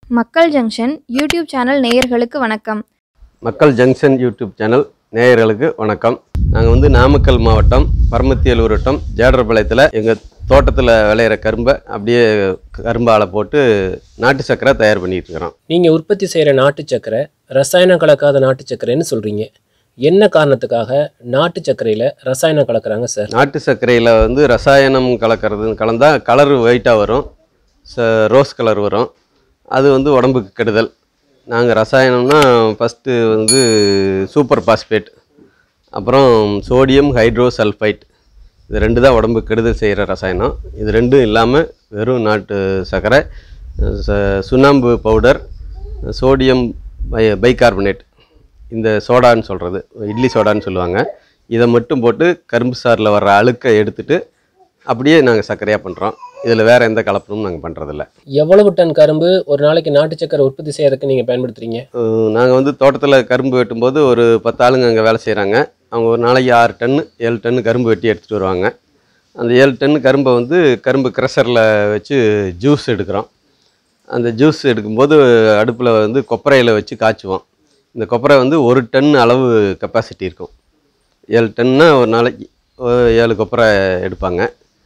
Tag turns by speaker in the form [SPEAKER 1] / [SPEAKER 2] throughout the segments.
[SPEAKER 1] மக்கள் junction YouTube channel நேயர்களுக்கு வணக்கம்
[SPEAKER 2] மக்கள் ஜங்ஷன் யூடியூப் சேனல் நேயர்களுக்கு வணக்கம் நாங்கள் வந்து நாமக்கல் மாவட்டம் பரமத்தியல் வட்டம் ஜேடர்பாளையத்தில் எங்கள் தோட்டத்தில் விளையிற கரும்பை அப்படியே கரும்பால் போட்டு நாட்டு சக்கரை தயார் பண்ணிட்டு இருக்கிறோம்
[SPEAKER 3] நீங்கள் உற்பத்தி செய்கிற நாட்டு சக்கரை ரசாயனம் கலக்காத நாட்டு சக்கரைன்னு சொல்கிறீங்க என்ன காரணத்துக்காக நாட்டு சர்க்கரையில் ரசாயனம் கலக்குறாங்க சார்
[SPEAKER 2] நாட்டு சர்க்கரையில் வந்து ரசாயனம் கலக்கிறது கலந்தால் கலர் ஒயிட்டாக வரும் ச ரோஸ் கலர் வரும் அது வந்து உடம்புக்கு கெடுதல் நாங்கள் ரசாயனம்னா ஃபஸ்ட்டு வந்து சூப்பர் பாஸ்பேட் அப்புறம் சோடியம் ஹைட்ரோசல்ஃபைட் இது ரெண்டு தான் உடம்புக்கு கெடுதல் செய்கிற ரசாயனம் இது ரெண்டும் இல்லாமல் வெறும் நாட்டு சர்க்கரை ச- சுண்ணாம்பு பவுடர் சோடியம் பை பைகார்பனேட் இந்த சோடான்னு சொல்கிறது இட்லி சோடான்னு சொல்லுவாங்க இதை மட்டும் போட்டு கரும்பு சாறில் வர்ற அழுக்கை எடுத்துட்டு அப்படியே நாங்கள் சர்க்கரையாக பண்ணுறோம் இதில் வேறு எந்த கலப்படமும் நாங்கள் பண்ணுறதில்ல
[SPEAKER 3] எவ்வளவு டன் கரும்பு ஒரு நாளைக்கு நாட்டு சக்கரை உற்பத்தி செய்யறதுக்கு நீங்கள் பயன்படுத்துறீங்க
[SPEAKER 2] நாங்கள் வந்து தோட்டத்தில் கரும்பு வெட்டும்போது ஒரு பத்து ஆளுங்க அங்கே வேலை செய்கிறாங்க அவங்க ஒரு நாளைக்கு ஆறு டன்னு ஏழு டன்னு கரும்பு வெட்டி எடுத்துகிட்டு வருவாங்க அந்த ஏழு டன்னு கரும்பை வந்து கரும்பு க்ரெஷரில் வச்சு ஜூஸ் எடுக்கிறோம் அந்த ஜூஸ் எடுக்கும்போது அடுப்பில் வந்து கொப்பரையில் வச்சு காய்ச்சுவோம் இந்த கொப்பரை வந்து ஒரு டன் அளவு கெப்பாசிட்டி இருக்கும் ஏழு டன்னா ஒரு நாளைக்கு ஒரு ஏழு கொப்பரை எடுப்பாங்க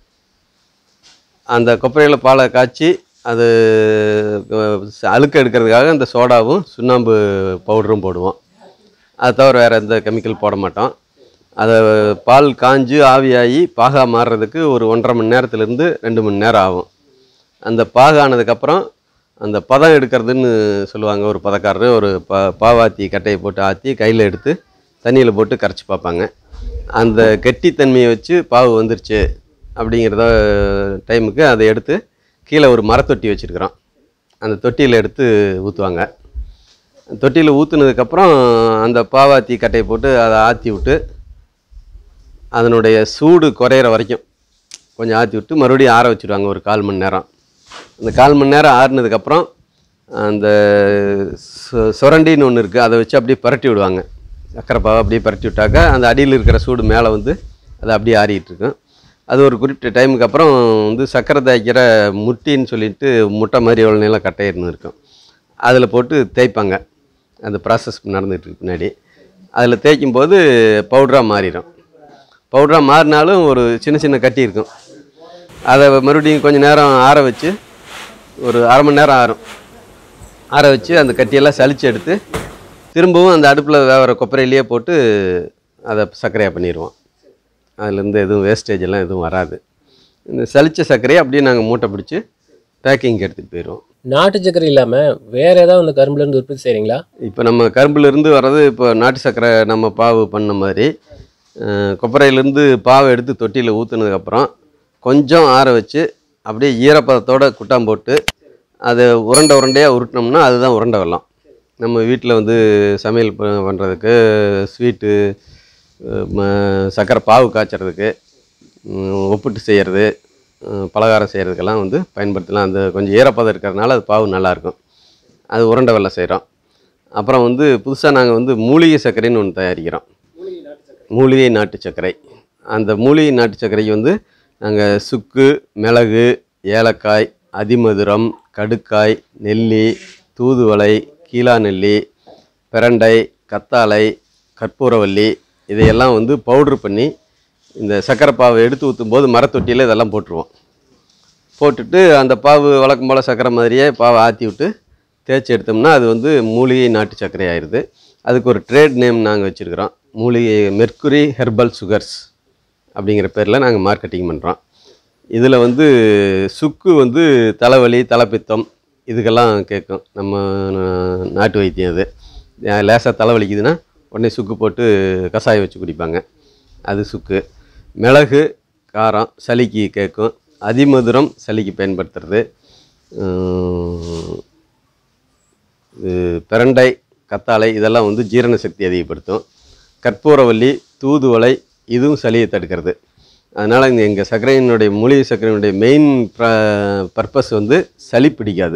[SPEAKER 2] அந்த கொப்பரையில் பாலை காய்ச்சி அது அஹ், அழுக்கு எடுக்கிறதுக்காக அந்த சோடாவும் சுண்ணாம்பு பவுடரும் போடுவோம் அது தவிர வேறு எந்த கெமிக்கல் போட மாட்டோம் அதை பால் காஞ்சு ஆவியாகி பாகா மாறுறதுக்கு ஒரு ஒன்றரை மணி நேரத்துலேருந்து ரெண்டு மணி நேரம் ஆகும் அந்த பாகானதுக்கப்புறம் அந்த பதம் எடுக்கிறதுன்னு சொல்லுவாங்க ஒரு பதக்காரரு ஒரு பா பாவாத்தி கட்டையை போட்டு ஆற்றி கையில் எடுத்து தண்ணியில் போட்டு கரைச்சி பார்ப்பாங்க அந்த கெட்டித்தன்மையை வச்சு பாவு வந்துருச்சு அப்படிங்கிறத டைமுக்கு அதை எடுத்து கீழே ஒரு மரத்தொட்டி வச்சுருக்குறோம் அந்த தொட்டியில் எடுத்து ஊற்றுவாங்க தொட்டியில் ஊற்றுனதுக்கப்புறம் அந்த பாவாத்தி கட்டையை போட்டு அதை ஆற்றி விட்டு அதனுடைய சூடு குறையிற வரைக்கும் கொஞ்சம் ஆற்றி விட்டு மறுபடியும் ஆற வச்சுடுவாங்க ஒரு கால் மணி நேரம் அந்த கால் மணி நேரம் ஆறுனதுக்கப்புறம் அந்த சு- சுரண்டின்னு ஒன்று இருக்குது அதை வச்சு அப்படியே பரட்டி விடுவாங்க சக்கரை பாவை அப்படியே பரட்டி விட்டாக்கா அந்த அடியில் இருக்கிற சூடு மேலே வந்து அது அப்படியே ஆறிட்டு இருக்கும் அது ஒரு குறிப்பிட்ட டைமுக்கு அப்புறம் வந்து சக்கரை தேய்க்கிற முட்டின்னு சொல்லிட்டு முட்டை மாதிரி எவ்வளோ நீளம் கட்டையிருந்து இருக்கும் அதில் போட்டு தேய்ப்பாங்க அந்த ப்ராசஸ் நடந்துகிட்டு இருக்கு பின்னாடி அதில் தேய்க்கும் போது பவுடராக மாறிடும் பவுடராக மாறினாலும் ஒரு சின்ன சின்ன கட்டி இருக்கும் அதை மறுபடியும் கொஞ்சம் நேரம் ஆற வச்சு ஒரு அரை மணி நேரம் ஆறும் ஆற வச்சு அந்த கட்டியெல்லாம் சலிச்சு எடுத்து திரும்பவும் அந்த அடுப்பில் வேகிற கொப்பரையிலேயே போட்டு அதை சர்க்கரையாக பண்ணிடுவோம் அதுலேருந்து எதுவும் வேஸ்டேஜ் எல்லாம் எதுவும் வராது இந்த சலிச்ச சர்க்கரையை அப்படியே நாங்கள் மூட்டை பிடிச்சி பேக்கிங் எடுத்துகிட்டு போயிடுவோம்
[SPEAKER 3] நாட்டு சக்கரை இல்லாமல் வேற ஏதாவது அந்த கரும்புல இருந்து உற்பத்தி செய்கிறீங்களா
[SPEAKER 2] இப்போ நம்ம கரும்புலேருந்து வர்றது இப்போ நாட்டு சர்க்கரை நம்ம பாவு பண்ண மாதிரி அஹ், கொப்பரையிலேருந்து பாவை எடுத்து தொட்டியில் ஊற்றுனதுக்கப்புறம் கொஞ்சம் ஆற வச்சு அப்படியே ஈரப்பதத்தோட குட்டாம் போட்டு அதை உருண்டை உருண்டையாக உருட்டினோம்னா அதுதான் உருண்டை வெல்லம் நம்ம வீட்டில் வந்து சமையல் ப- பண்ணுறதுக்கு ஸ்வீட்டு சர்க்கரை பாவு காய்ச்சறதுக்கு உம், ஒப்பிட்டு செய்கிறது பலகாரம் செய்கிறதுக்கெல்லாம் வந்து பயன்படுத்தலாம் அந்த கொஞ்சம் ஈரப்பதம் இருக்கிறதுனால அது பாவு நல்லாயிருக்கும் அது உருண்டை வெல்லம் செய்கிறோம் அப்புறம் வந்து புதுசாக நாங்கள் வந்து மூலிகை சர்க்கரைன்னு ஒன்று தயாரிக்கிறோம் மூலிகை நாட்டு சர்க்கரை அந்த மூலிகை நாட்டு சர்க்கரைக்கு வந்து நாங்கள் சுக்கு மிளகு ஏலக்காய் அதிமதுரம் கடுக்காய் நெல்லி தூதுவளை கீழா நெல்லி பிரண்டை கத்தாழை கற்பூரவல்லி இதையெல்லாம் வந்து பவுட்ரு பண்ணி இந்த சர்க்கரை பாவை எடுத்து ஊற்றும் போது மரத்தொட்டியில் இதெல்லாம் போட்டுருவோம் போட்டுட்டு அந்த பாவு வழக்கம் போல் சர்க்கரை மாதிரியே பாவை ஆற்றி விட்டு தேய்ச்சி எடுத்தோம்னா அது வந்து மூலிகை நாட்டு சர்க்கரை ஆயிடுது அதுக்கு ஒரு ட்ரேட் நேம் நாங்கள் வச்சுருக்கிறோம் மூலிகை மெர்க்குரி ஹெர்பல் சுகர்ஸ் அப்படிங்கிற பேரில் நாங்கள் மார்க்கெட்டிங் பண்ணுறோம் இதில் வந்து சுக்கு வந்து தலைவலி தலைப்பித்தம் இதுக்கெல்லாம் கேட்கும் நம்ம நா- நாட்டு வைத்தியம் அது லேசாக தலைவலிக்குதுன்னா உடனே சுக்கு போட்டு கஷாயம் வச்சு குடிப்பாங்க அது சுக்கு மிளகு காரம் சளிக்கு கேட்கும் அதிமதுரம் சளிக்கு பயன்படுத்துறது உம், இது பிரண்டை கத்தாழை இதெல்லாம் வந்து ஜீரண சக்தி அதிகப்படுத்தும் கற்பூரவல்லி தூதுவளை இதுவும் சளியை தடுக்கிறது அதனால் இங்கே எங்கள் சர்க்கரையினுடைய மூலிகை சர்க்கரையினுடைய மெயின் பர்பஸ் வந்து சளி பிடிக்காது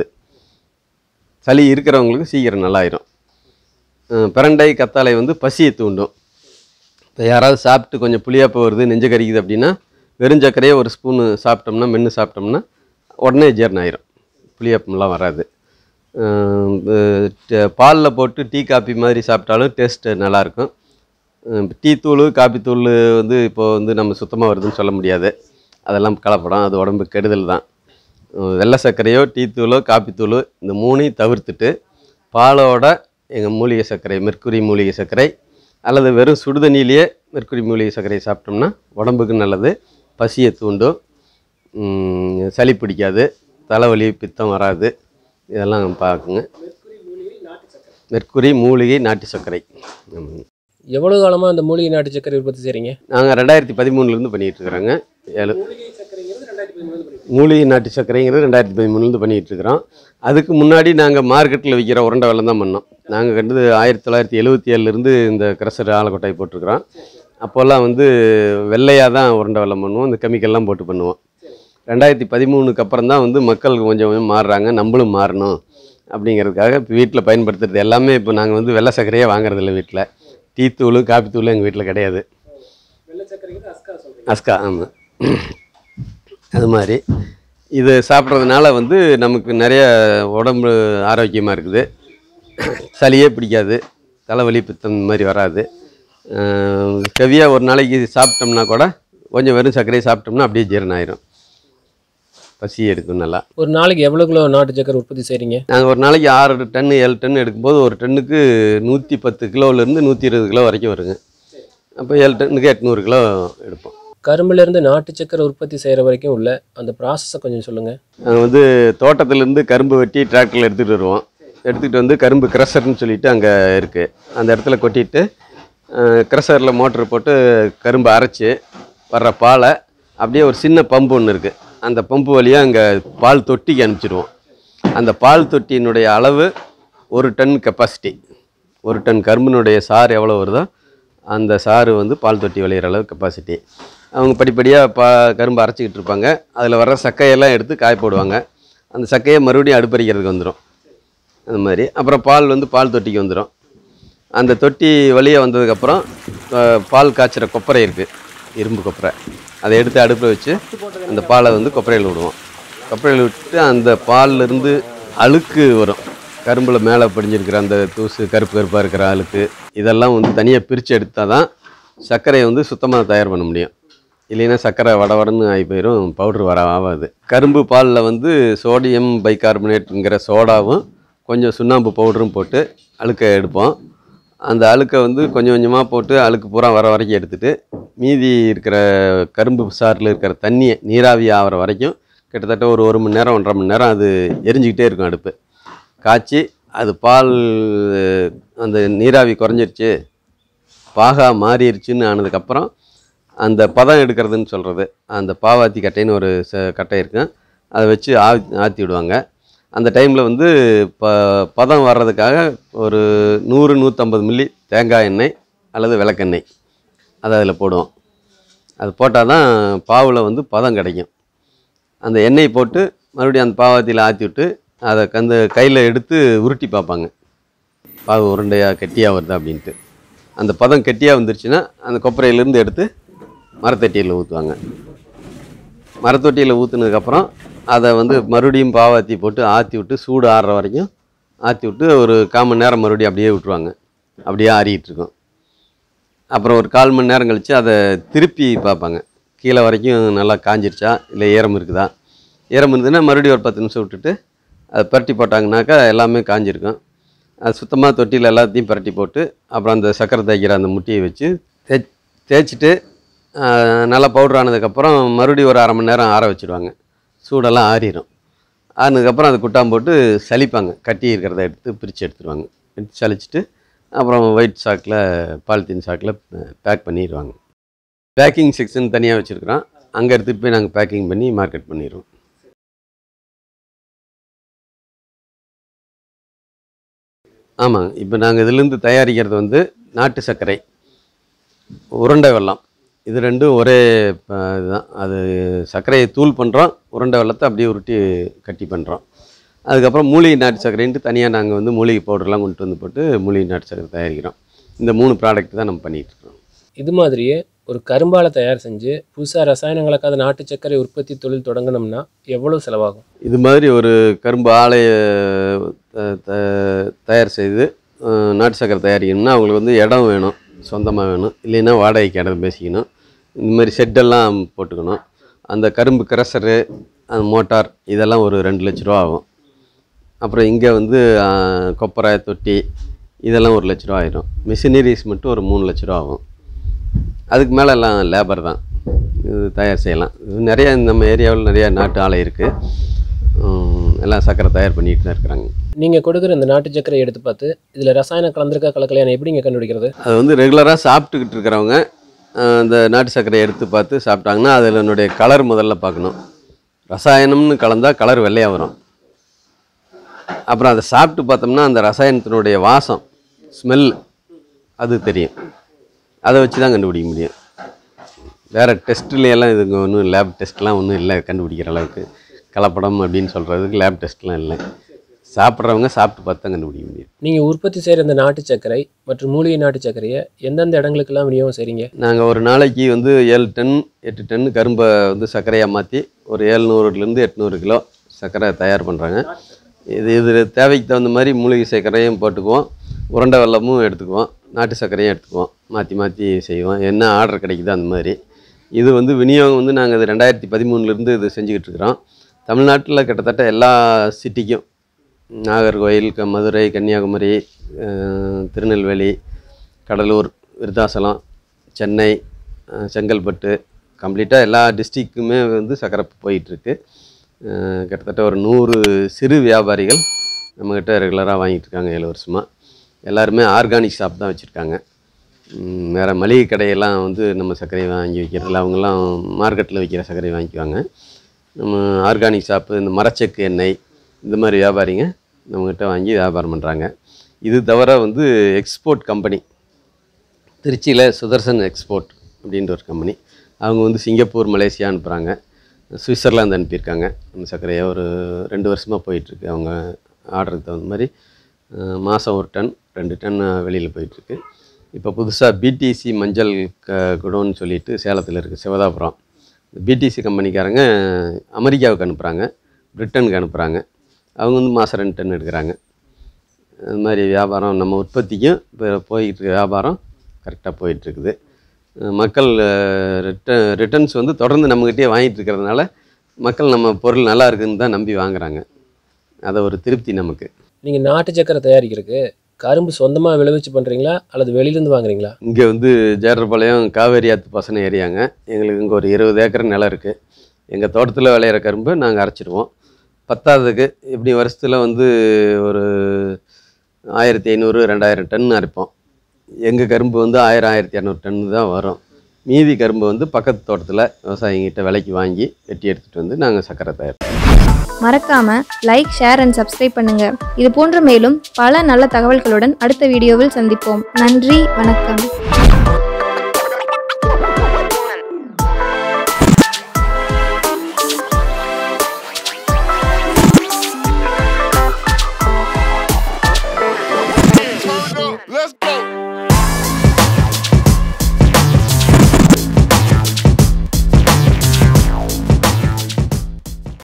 [SPEAKER 2] சளி இருக்கிறவங்களுக்கு சீக்கிரம் நல்லாயிரும் அஹ் பிரண்டை கத்தாழை வந்து பசியை தூண்டும் இப்போ யாராவது சாப்பிட்டு கொஞ்சம் புளியாப்பு வருது நெஞ்சு கறிக்குது அப்படின்னா வெறும் சர்க்கரையே ஒரு ஸ்பூனு சாப்பிட்டோம்னா மென்று சாப்பிட்டோம்னா உடனே ஜீரணம் ஆயிரும் புளியாப்பம்லாம் வராது பாலில் போட்டு டீ காப்பி மாதிரி சாப்பிட்டாலும் டேஸ்ட்டு நல்லாயிருக்கும் டீ தூள் காப்பி தூள் வந்து இப்போ வந்து நம்ம சுத்தமாக வருதுன்னு சொல்ல முடியாது அதெல்லாம் கலப்படம் அது உடம்பு கெடுதல் தான் அஹ் வெள்ளை சர்க்கரையோ டீ தூளோ காப்பி தூள் இந்த மூணையும் தவிர்த்துட்டு பாலோட எங்கள் மூலிகை சர்க்கரை மெர்க்குரி மூலிகை சர்க்கரை அல்லது வெறும் சுடுதண்ணிலேயே மெர்க்குரி மூலிகை சர்க்கரை சாப்பிட்டோம்னா உடம்புக்கு நல்லது பசியை தூண்டும் உம், சளி பிடிக்காது தலைவலி பித்தம் வராது இதெல்லாம் பார்க்குங்க மெர்க்குரி மூலிகை நாட்டு சர்க்கரை ஆமாங்க.
[SPEAKER 3] எவ்வளோ காலமாக அந்த மூலிகை நாட்டு சர்க்கரை உற்பத்தி செய்கிறீங்க
[SPEAKER 2] நாங்கள் ரெண்டாயிரத்தி பதிமூணுலேருந்து பண்ணிகிட்டு இருக்கிறோங்க ஏழு மூலிகை நாட்டு சர்க்கரைங்கிறது ரெண்டாயிரத்தி பதிமூணுலேருந்து பண்ணிகிட்டு இருக்கிறோம் அதுக்கு முன்னாடி நாங்கள் மார்க்கெட்டில் விற்கிற உருண்டை வெல்லம் தான் பண்ணோம் நாங்கள் கண்டது ஆயிரத்தி தொள்ளாயிரத்தி எழுபத்தி ஏழுலேருந்து இந்த கிரசர் ஆலக்கொட்டை போட்டிருக்கிறோம் அப்போல்லாம் வந்து வெள்ளையாக தான் உருண்டை வெல்லம் பண்ணுவோம் இந்த கெமிக்கல்லாம் போட்டு பண்ணுவோம் ரெண்டாயிரத்தி பதிமூணுக்கு அப்புறம் தான் வந்து மக்கள் கொஞ்சம் கொஞ்சம் மாறுறாங்க நம்மளும் மாறணும் அப்படிங்கிறதுக்காக இப்போ வீட்டில் பயன்படுத்துறது எல்லாமே இப்போ நாங்கள் வந்து வெள்ளை சர்க்கரையே வாங்குறதில்ல வீட்டில் டீ தூள் காப்பி தூள் எங்கள் வீட்டில் கிடையாது அஸ்கா ஆமாம் அது மாதிரி இது சாப்பிட்றதுனால வந்து நமக்கு நிறைய உடம்பு ஆரோக்கியமாக இருக்குது சளியே பிடிக்காது தலைவலி பித்தம் இந்த மாதிரி வராது ஹெவியாக ஒரு நாளைக்கு சாப்பிட்டோம்னா கூட கொஞ்சம் வெறும் சர்க்கரையை சாப்பிட்டோம்னா அப்படியே ஜீரணம் ஆயிரும் பசி எடுக்கும் நல்லா
[SPEAKER 3] ஒரு நாளைக்கு எவ்வளோ கிலோ நாட்டு சர்க்கரை உற்பத்தி செய்கிறீங்க
[SPEAKER 2] நாங்கள் ஒரு நாளைக்கு ஆறு டன் ஏழு டன் எடுக்கும்போது ஒரு டன்னுக்கு நூற்றி பத்து கிலோலேருந்து நூற்றி இருபது கிலோ வரைக்கும் வருங்க அப்போ ஏழு டன்னுக்கு எட்நூறு கிலோ எடுப்போம்
[SPEAKER 3] கரும்புலேருந்து நாட்டு சர்க்கரை உற்பத்தி செய்கிற வரைக்கும் உள்ள அந்த ப்ராசஸை கொஞ்சம் சொல்லுங்கள்
[SPEAKER 2] நாங்கள் வந்து தோட்டத்துலேருந்து கரும்பு வெட்டி டிராக்டரில் எடுத்துகிட்டு வருவோம் எடுத்துகிட்டு வந்து கரும்பு க்ரஷர்னு சொல்லிட்டு அங்கே இருக்குது அந்த இடத்துல கொட்டிட்டு க்ரஷரில் மோட்டர் போட்டு கரும்பு அரைச்சி வர்ற பாலை அப்படியே ஒரு சின்ன பம்பு ஒன்று இருக்குது அந்த பம்பு வழியாக அங்கே பால் தொட்டிக்கு அனுப்பிச்சிடுவோம் அந்த பால் தொட்டியினுடைய அளவு ஒரு டன் கெப்பாசிட்டி ஒரு டன் கரும்பினுடைய சாறு எவ்வளோ வருதோ அந்த சாறு வந்து பால் தொட்டி விளையிற அளவு கெப்பாசிட்டி அவங்க படிப்படியாக பா கரும்பு அரைச்சிக்கிட்டு இருப்பாங்க அதில் வர்ற சக்கையெல்லாம் எடுத்து காய போடுவாங்க அந்த சக்கையை மறுபடியும் அடுப்பறிக்கிறதுக்கு வந்துடும் அந்த மாதிரி அப்புறம் பால் வந்து பால் தொட்டிக்கு வந்துடும் அந்த தொட்டி வழியே வந்ததுக்கப்புறம் அஹ், பால் காய்ச்சுற கொப்பரை இருக்குது இரும்பு கொப்பரை அதை எடுத்து அடுப்பில் வச்சு அந்த பாலை வந்து கொப்பரையில் விடுவோம் கொப்பரையில் விட்டு அந்த பால்ல இருந்து அழுக்கு வரும் கரும்பில் மேலே படிஞ்சிருக்கிற அந்த தூசு கருப்பு கருப்பாக இருக்கிற அழுக்கு இதெல்லாம் வந்து தனியாக பிரித்து எடுத்தால் தான் சர்க்கரையை வந்து சுத்தமாக தயார் பண்ண முடியும் இல்லைன்னா சர்க்கரை வட வடன்னு ஆகி போயிடும் பவுட்ரு வர ஆகாது கரும்பு பாலில் வந்து சோடியம் பைகார்பனேட்டுங்கிற சோடாவும் கொஞ்சம் சுண்ணாம்பு பவுடரும் போட்டு அழுக்கை எடுப்போம் அந்த அழுக்கை வந்து கொஞ்சம் கொஞ்சமாக போட்டு அழுக்கு பூரா வர வரைக்கும் எடுத்துட்டு மீதி இருக்கிற கரும்பு சாறில் இருக்கிற தண்ணியை நீராவி ஆகிற வரைக்கும் கிட்டத்தட்ட ஒரு ஒரு மணி நேரம் ஒன்றரை மணி நேரம் அது எரிஞ்சிக்கிட்டே இருக்கும் அடுப்பு காய்ச்சி அது பால் அந்த நீராவி குறைஞ்சிருச்சு பாகா மாறிடுச்சுன்னு ஆனதுக்கப்புறம் அந்த பதம் எடுக்கிறதுன்னு சொல்கிறது அந்த பாவாத்தி கட்டைன்னு ஒரு ச கட்டை இருக்கும் அதை வச்சு ஆ ஆற்றி விடுவாங்க அந்த டைமில் வந்து ப பதம் வர்றதுக்காக ஒரு நூறு நூற்றம்பது மில்லி தேங்காய் எண்ணெய் அல்லது விளக்கெண்ணெய் அதை அதில் போடுவோம் அது போட்டால் தான் பாவில் வந்து பதம் கிடைக்கும் அந்த எண்ணெய் போட்டு மறுபடியும் அந்த பாவாத்தியில் ஆற்றி விட்டு அதை அந்த கையில் எடுத்து உருட்டி பார்ப்பாங்க பாவு உருண்டையாக கெட்டியாக வருதா அப்படின்ட்டு அந்த பதம் கெட்டியாக வந்துருச்சுன்னா அந்த கொப்பரையிலேருந்து எடுத்து மரத்தட்டியில் ஊற்றுவாங்க மரத்தொட்டியில் ஊற்றுனதுக்கப்புறம் அதை வந்து மறுபடியும் பாவாத்தி போட்டு ஆற்றி விட்டு சூடு ஆறுற வரைக்கும் ஆற்றி விட்டு ஒரு கால் மணி நேரம் மறுபடியும் அப்படியே விட்டுருவாங்க அப்படியே ஆறிட்டு இருக்கும் அப்புறம் ஒரு கால் மணி நேரம் கழித்து அதை திருப்பி பார்ப்பாங்க கீழே வரைக்கும் நல்லா காஞ்சிருச்சா இல்லை ஈரம் இருக்குதா ஈரம் இருந்ததுன்னா மறுபடியும் ஒரு பத்து நிமிஷம் விட்டுட்டு அதை பரட்டி போட்டாங்கனாக்கா எல்லாமே காஞ்சிருக்கும் அது சுத்தமாக தொட்டியில் எல்லாத்தையும் பரட்டி போட்டு அப்புறம் அந்த சக்கரை தேய்க்கிற அந்த முட்டியை வச்சு தே தேய்ச்சிட்டு ஆஹ், நல்லா பவுட்ரு ஆனதுக்கப்புறம் மறுபடியும் ஒரு அரை மணி நேரம் ஆற வச்சுடுவாங்க சூடெல்லாம் ஆறிடும் ஆனதுக்கப்புறம் அதை குட்டாம் போட்டு சலிப்பாங்க கட்டி இருக்கிறத எடுத்து பிரித்து எடுத்துருவாங்க எடுத்து சலிச்சிட்டு அப்புறம் ஒயிட் சாக்கில் பாலித்தீன் சாக்கில் பேக் பண்ணிடுவாங்க பேக்கிங் செக்ஷன் தனியாக வச்சுருக்குறோம் அங்கே எடுத்துகிட்டு போய் நாங்கள் பேக்கிங் பண்ணி மார்க்கெட் பண்ணிடுவோம் ஆமாங்க இப்போ நாங்கள் இதுலேருந்து தயாரிக்கிறது வந்து நாட்டு சர்க்கரை உருண்டை வெல்லம் இது ரெண்டும் ஒரே ப- இதுதான் அது சர்க்கரையை தூள் பண்ணுறோம் உருண்டை வெல்லத்தை அப்படியே உருட்டி கட்டி பண்ணுறோம் அதுக்கப்புறம் மூலிகை நாட்டு சர்க்கரைன்ட்டு தனியாக நாங்கள் வந்து மூலிகை பவுடர்லாம் கொண்டு வந்து போட்டு மூலிகை நாட்டு சர்க்கரை தயாரிக்கிறோம் இந்த மூணு ப்ராடக்ட் தான் நம்ம பண்ணிகிட்டு இருக்கோம்
[SPEAKER 3] இது மாதிரியே ஒரு கரும்பாலை தயார் செஞ்சு புதுசாக ரசாயனம் கலக்காத நாட்டு சர்க்கரை உற்பத்தி தொழில் தொடங்கினோம்னா எவ்வளோ செலவாகும்
[SPEAKER 2] இது மாதிரி ஒரு கரும்பு ஆலையை த- த- தயார் செய்து அஹ், நாட்டு சக்கரை தயாரிக்கணும்னா அவங்களுக்கு வந்து இடம் வேணும் சொந்தமாக வேணும் இல்லைன்னா வாடகைக்கு இடம் பேசிக்கணும் இந்த மாதிரி ஷெட்டெல்லாம் போட்டுக்கணும் அந்த கரும்பு கிரசரு அந்த மோட்டார் இதெல்லாம் ஒரு ரெண்டு லட்ச ரூபா ஆகும் அப்புறம் இங்கே வந்து அஹ், கொப்பரை தொட்டி இதெல்லாம் ஒரு லட்ச ரூபா ஆயிடும் மிஷினரிஸ் மட்டும் ஒரு மூணு லட்ச ரூபா ஆகும் அதுக்கு மேலே எல்லாம் லேபர் தான் இது தயார் செய்யலாம் இது நிறைய நம்ம ஏரியாவில் நிறைய நாட்டு ஆலை இருக்குது எல்லாம் சக்கரை தயார் பண்ணிட்டு தான் இருக்கிறாங்க
[SPEAKER 3] நீங்கள் கொடுக்குற இந்த நாட்டு சக்கரை எடுத்து பார்த்து இதில் ரசாயனம் கலந்துருக்கா கலக்கலையான எப்படிங்க கண்டுபிடிக்கிறது
[SPEAKER 2] அது வந்து ரெகுலராக சாப்பிட்டுக்கிட்டு இருக்கிறவங்க அஹ், இந்த நாட்டு சர்க்கரையை எடுத்து பார்த்து சாப்பிட்டாங்கன்னா அதில் என்னுடைய கலர் முதல்ல பார்க்கணும் ரசாயனம்னு கலந்தால் கலர் வெள்ளையாக வரும் அப்புறம் அதை சாப்பிட்டு பார்த்தோம்னா அந்த ரசாயனத்தினுடைய வாசம் ஸ்மெல் அது தெரியும் அதை வச்சு தான் கண்டுபிடிக்க முடியும் வேறு டெஸ்ட்லையெல்லாம் இதுங்க ஒன்றும் லேப் டெஸ்ட்லாம் ஒன்றும் இல்லை கண்டுபிடிக்கிற அளவுக்கு கலப்படம் அப்படின்னு சொல்கிறதுக்கு லேப் டெஸ்ட்லாம் இல்லை சாப்பிட்றவங்க சாப்பிட்டு பார்த்து தான் கண்டுபிடிக்க முடியும்
[SPEAKER 3] நீங்கள் உற்பத்தி செய்கிற இந்த நாட்டு சர்க்கரை மற்றும் மூலிகை நாட்டு சர்க்கரையை எந்தெந்த இடங்களுக்கெல்லாம் விநியோகம் செய்கிறீங்க
[SPEAKER 2] நாங்கள் ஒரு நாளைக்கு வந்து ஏழு டன் எட்டு டன் கரும்பை வந்து சர்க்கரையாக மாற்றி ஒரு ஏழ்நூறுலேருந்து எட்நூறு கிலோ சர்க்கரை தயார் பண்ணுறாங்க இது இது தேவைக்கு தகுந்த மாதிரி மூலிகை சர்க்கரையும் போட்டுக்குவோம் உருண்டை வெல்லமும் எடுத்துக்குவோம் நாட்டு சர்க்கரையும் எடுத்துக்குவோம் மாற்றி மாற்றி செய்வோம் என்ன ஆர்டர் கிடைக்குதோ அந்த மாதிரி இது வந்து விநியோகம் வந்து நாங்கள் இது ரெண்டாயிரத்தி பதிமூணுலேருந்து இது செஞ்சுக்கிட்டு இருக்கிறோம் தமிழ்நாட்டில் கிட்டத்தட்ட எல்லா சிட்டிக்கும் நாகர்கோயில் க மதுரை கன்னியாகுமரி அஹ், திருநெல்வேலி கடலூர் விருத்தாசலம் சென்னை அஹ், செங்கல்பட்டு கம்ப்ளீட்டாக எல்லா டிஸ்ட்ரிக்குமே வந்து சக்கரை போயிட்டுருக்கு கிட்டத்தட்ட ஒரு நூறு சிறு வியாபாரிகள் நம்மக்கிட்ட ரெகுலராக வாங்கிட்டு இருக்காங்க ஏழு வருஷமாக எல்லாருமே ஆர்கானிக் ஷாப் தான் வச்சுருக்காங்க வேறு மளிகை கடையெல்லாம் வந்து நம்ம சர்க்கரையை வாங்கி வைக்கிறதில்ல அவங்கெல்லாம் மார்க்கெட்டில் விற்கிற சர்க்கரையை வாங்கிக்குவாங்க நம்ம ஆர்கானிக் ஷாப்பு இந்த மரச்செக்கு எண்ணெய் இந்த மாதிரி வியாபாரிங்க நம்மக்கிட்ட வாங்கி வியாபாரம் பண்ணுறாங்க இது தவிர வந்து எக்ஸ்போர்ட் கம்பெனி திருச்சியில் சுதர்சன் எக்ஸ்போர்ட் அப்படின்ற ஒரு கம்பெனி அவங்க வந்து சிங்கப்பூர் மலேசியா அனுப்புகிறாங்க சுவிட்சர்லாந்து அனுப்பியிருக்காங்க அந்த சர்க்கரையை ஒரு ரெண்டு வருஷமாக போயிட்டுருக்கு அவங்க ஆர்டருக்கு தகுந்த மாதிரி மாதம் ஒரு டன் ரெண்டு டன் வெளியில் போயிட்டுருக்கு இப்போ புதுசாக பிடிசி மஞ்சள் க குடோன்னு சொல்லிட்டு சேலத்தில் இருக்குது சிவதாபுரம் பிடிசி கம்பெனிக்காரங்க அமெரிக்காவுக்கு அனுப்புகிறாங்க பிரிட்டனுக்கு அனுப்புகிறாங்க அவங்க வந்து மாதம் ரெண்டு டன் எடுக்கிறாங்க அது மாதிரி வியாபாரம் நம்ம உற்பத்திக்கும் இப்போ போயிட்டு இருக்க வியாபாரம் கரெக்டாக போயிட்டுருக்குது மக்கள் ரிட்டன் ரிட்டர்ன்ஸ் வந்து தொடர்ந்து நம்மக்கிட்டே வாங்கிட்டு இருக்கிறதுனால மக்கள் நம்ம பொருள் நல்லா இருக்குன்னு தான் நம்பி வாங்குறாங்க அதை ஒரு திருப்தி நமக்கு
[SPEAKER 3] நீங்கள் நாட்டு சக்கரை தயாரிக்கிறதுக்கு கரும்பு சொந்தமாக விளைவிச்சு பண்ணுறீங்களா அல்லது வெளியிலேருந்து வாங்குறீங்களா
[SPEAKER 2] இங்கே வந்து ஜேடர்பாளையம் காவேரி ஆத்து பாசன ஏரியாங்க எங்களுக்கு இங்கே ஒரு இருபது ஏக்கர் நிலம் இருக்குது எங்கள் தோட்டத்தில் விளையிற கரும்பு நாங்கள் அரைச்சிடுவோம் பத்தாததுக்கு இப்படி வருஷத்தில் வந்து ஒரு ஆயிரத்தி ஐநூறு ரெண்டாயிரம் டன் அரைப்போம் எங்கள் கரும்பு வந்து ஆயிரம் ஆயிரத்தி இரநூறு டன் தான் வரும் மீதி கரும்பு வந்து பக்கத்து தோட்டத்தில் விவசாயிங்கிட்ட விலைக்கு வாங்கி வெட்டி எடுத்துகிட்டு வந்து நாங்கள் சக்கரை தயார்
[SPEAKER 1] மறக்காம லைக் ஷேர் அண்ட் சப்ஸ்கிரைப் பண்ணுங்க இது போன்ற மேலும் பல நல்ல தகவல்களுடன் அடுத்த வீடியோவில் சந்திப்போம் நன்றி வணக்கம்